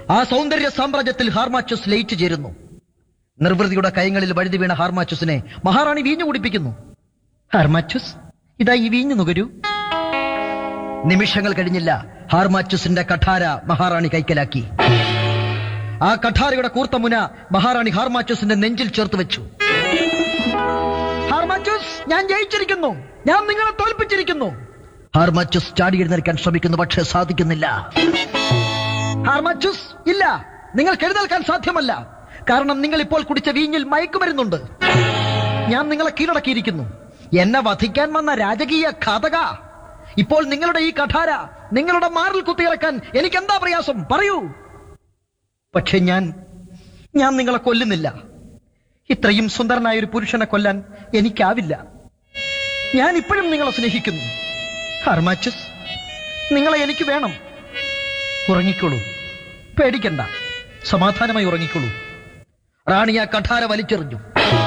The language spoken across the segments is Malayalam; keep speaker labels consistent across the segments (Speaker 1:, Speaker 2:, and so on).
Speaker 1: ആ സൗന്ദര്യ സാമ്രാജ്യത്തിൽ ഹാർമാച്ചസ് ലയിച്ചു ചേരുന്നു നിർവൃതിയുടെ കൈകളിൽ വഴുതി വീണ ഹാർമാച്ചസിനെ മഹാറാണി വീഞ്ഞു കുടിപ്പിക്കുന്നു ഹാർമാച്ചസ് ഇതാ ഈ വീഞ്ഞു നുകരൂ നിമിഷങ്ങൾ കഴിഞ്ഞില്ല ഹാർമാച്ചസിന്റെ കഠാര മഹാറാണി കൈക്കലാക്കി ആ കഠാരയുടെ കൂർത്ത മുന മഹാറാണി ഹാർമാച്ചസിന്റെ നെഞ്ചിൽ ചേർത്ത് വെച്ചു ഹാർമാച്ചസ് ഞാൻ ജയിച്ചിരിക്കുന്നു ഞാൻ നിങ്ങളെ തോൽപ്പിച്ചിരിക്കുന്നു ഹാർമാച്ചസ് ചാടി എഴുന്നേൽക്കാൻ ശ്രമിക്കുന്നു പക്ഷേ സാധിക്കുന്നില്ല ഹാർമാച്ചസ് ഇല്ല നിങ്ങൾക്ക് എഴുന്നേൽക്കാൻ സാധ്യമല്ല കാരണം നിങ്ങൾ ഇപ്പോൾ കുടിച്ച വീഞ്ഞിൽ മയക്കുമരുന്നുണ്ട് ഞാൻ നിങ്ങളെ കീഴടക്കിയിരിക്കുന്നു എന്നെ വധിക്കാൻ വന്ന രാജകീയ ഘാതക ഇപ്പോൾ നിങ്ങളുടെ ഈ കഠാര നിങ്ങളുടെ മാറിൽ കുത്തിയിറക്കാൻ എനിക്ക് എന്താ പ്രയാസം പറയൂ പക്ഷെ ഞാൻ ഞാൻ നിങ്ങളെ കൊല്ലുന്നില്ല ഇത്രയും സുന്ദരനായ ഒരു പുരുഷനെ കൊല്ലാൻ എനിക്കാവില്ല ഞാൻ ഇപ്പോഴും നിങ്ങളെ സ്നേഹിക്കുന്നു ഹർമാച്ചസ് നിങ്ങളെ എനിക്ക് വേണം ഉറങ്ങിക്കോളൂ പേടിക്കണ്ട സമാധാനമായി ഉറങ്ങിക്കോളൂ റാണി ആ കഠാര വലിച്ചെറിഞ്ഞു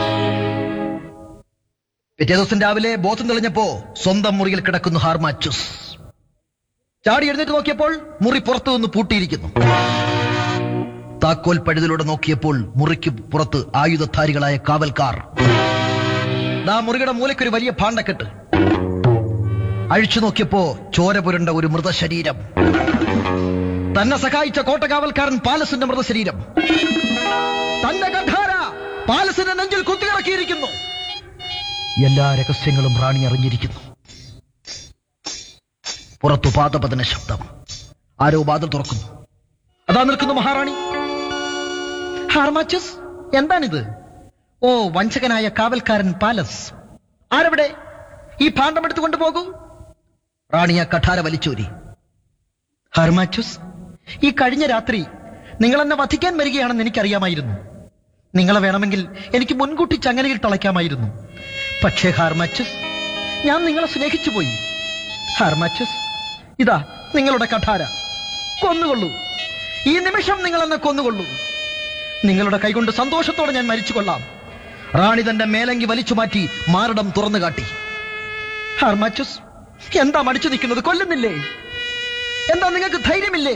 Speaker 1: പിറ്റേ ദിവസം രാവിലെ ബോധം തെളിഞ്ഞപ്പോ സ്വന്തം മുറിയിൽ കിടക്കുന്നു ഹാർമാച്ചസ് ചാടി എഴുന്നേറ്റ് നോക്കിയപ്പോൾ മുറി പുറത്തു നിന്ന് പൂട്ടിയിരിക്കുന്നു താക്കോൽ പഴുതിലൂടെ നോക്കിയപ്പോൾ മുറിക്ക് പുറത്ത് ആയുധധാരികളായ കാവൽക്കാർ ദാ മുറിയുടെ മൂലയ്ക്കൊരു വലിയ ഭാണ്ഡക്കെട്ട് അഴിച്ചു നോക്കിയപ്പോ ചോര പുരണ്ട ഒരു മൃതശരീരം തന്നെ സഹായിച്ച കോട്ടകാവൽക്കാരൻ പാലസിന്റെ മൃതശരീരം തന്റെ കഠാര പാലസിന്റെ നെഞ്ചിൽ കുത്തിയിറക്കിയിരിക്കുന്നു എല്ലാ രഹസ്യങ്ങളും റാണി അറിഞ്ഞിരിക്കുന്നു പുറത്തു പാദപതന ശബ്ദം ആരോ വാതിൽ തുറക്കുന്നു അതാ നിൽക്കുന്നു മഹാറാണി ഹാർമാച്ചസ് എന്താണിത് ഓ വഞ്ചകനായ കാവൽക്കാരൻ പാലസ് ആരവിടെ ഈ ഭാണ്ഡം എടുത്തു കൊണ്ടുപോകൂ റാണി ആ കഠാര വലിച്ചൂരി ഹർമാച്ചസ് ഈ കഴിഞ്ഞ രാത്രി നിങ്ങൾ എന്നെ വധിക്കാൻ വരികയാണെന്ന് എനിക്കറിയാമായിരുന്നു നിങ്ങളെ വേണമെങ്കിൽ എനിക്ക് മുൻകൂട്ടി ചങ്ങലയിൽ തളയ്ക്കാമായിരുന്നു പക്ഷേ ഹാർമാച്ചസ് ഞാൻ നിങ്ങളെ സ്നേഹിച്ചു പോയി ഹാർമാച്ചസ് ഇതാ നിങ്ങളുടെ കഠാര കൊന്നുകൊള്ളൂ ഈ നിമിഷം നിങ്ങൾ എന്നെ കൊന്നുകൊള്ളൂ നിങ്ങളുടെ കൈകൊണ്ട് സന്തോഷത്തോടെ ഞാൻ മരിച്ചു കൊള്ളാം റാണി തന്റെ മേലങ്കി വലിച്ചു മാറ്റി മാരടം തുറന്നു കാട്ടി ഹാർമാച്ചസ് എന്താ മടിച്ചു നിൽക്കുന്നത് കൊല്ലുന്നില്ലേ എന്താ നിങ്ങൾക്ക് ധൈര്യമില്ലേ